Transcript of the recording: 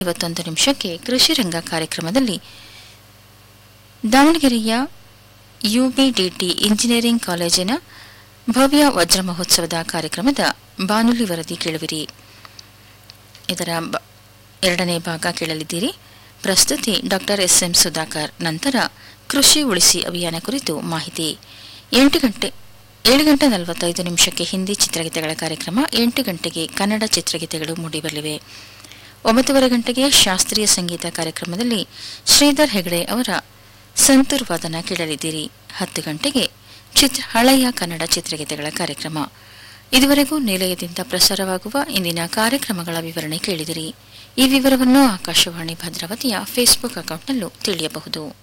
ಐವತ್ತೊಂದು ನಿಮಿಷಕ್ಕೆ ಕೃಷಿ ರಂಗ ಕಾರ್ಯಕ್ರಮದಲ್ಲಿ ದಾವಣಗೆರೆಯ ಯುಬಿಡಿಟಿ ಇಂಜಿನಿಯರಿಂಗ್ ಕಾಲೇಜಿನ ಭವ್ಯ ವಜ್ರ ಮಹೋತ್ಸವದ ಕಾರ್ಯಕ್ರಮದ ಬಾನುಲಿ ವರದಿ ಕೇಳುವಿರಿ ಇದರ ಬ- ಎರಡನೇ ಭಾಗ ಕೇಳಲಿದ್ದೀರಿ ಪ್ರಸ್ತುತಿ ಡಾಕ್ಟರ್ ಎಸ್ ಎಂ ಸುಧಾಕರ್ ನಂತರ ಕೃಷಿ ಉಳಿಸಿ ಅಭಿಯಾನ ಕುರಿತು ಮಾಹಿತಿ ಎಂಟು ಗಂಟೆ ಏಳು ಗಂಟೆ ನಲವತ್ತೈದು ನಿಮಿಷಕ್ಕೆ ಹಿಂದಿ ಚಿತ್ರಗೀತೆಗಳ ಕಾರ್ಯಕ್ರಮ ಎಂಟು ಗಂಟೆಗೆ ಕನ್ನಡ ಚಿತ್ರಗೀತೆಗಳು ಮೂಡಿಬರಲಿವೆ ಒಂಬತ್ತುವರೆ ಗಂಟೆಗೆ ಶಾಸ್ತ್ರೀಯ ಸಂಗೀತ ಕಾರ್ಯಕ್ರಮದಲ್ಲಿ ಶ್ರೀಧರ್ ಹೆಗಡೆ ಅವರ ಸಂತೂರ್ ವಾದನ ಕೇಳಲಿದ್ದೀರಿ ಹತ್ತು ಗಂಟೆಗೆ ಚಿತ್ರ ಹಳೆಯ ಕನ್ನಡ ಚಿತ್ರಗೀತೆಗಳ ಕಾರ್ಯಕ್ರಮ ಇದುವರೆಗೂ ನಿಲಯದಿಂದ ಪ್ರಸಾರವಾಗುವ ಇಂದಿನ ಕಾರ್ಯಕ್ರಮಗಳ ವಿವರಣೆ ಕೇಳಿದಿರಿ ಈ ವಿವರವನ್ನು ಆಕಾಶವಾಣಿ ಭದ್ರಾವತಿಯ ಫೇಸ್ಬುಕ್ ಅಕೌಂಟ್ನಲ್ಲೂ ತಿಳಿಯಬಹುದು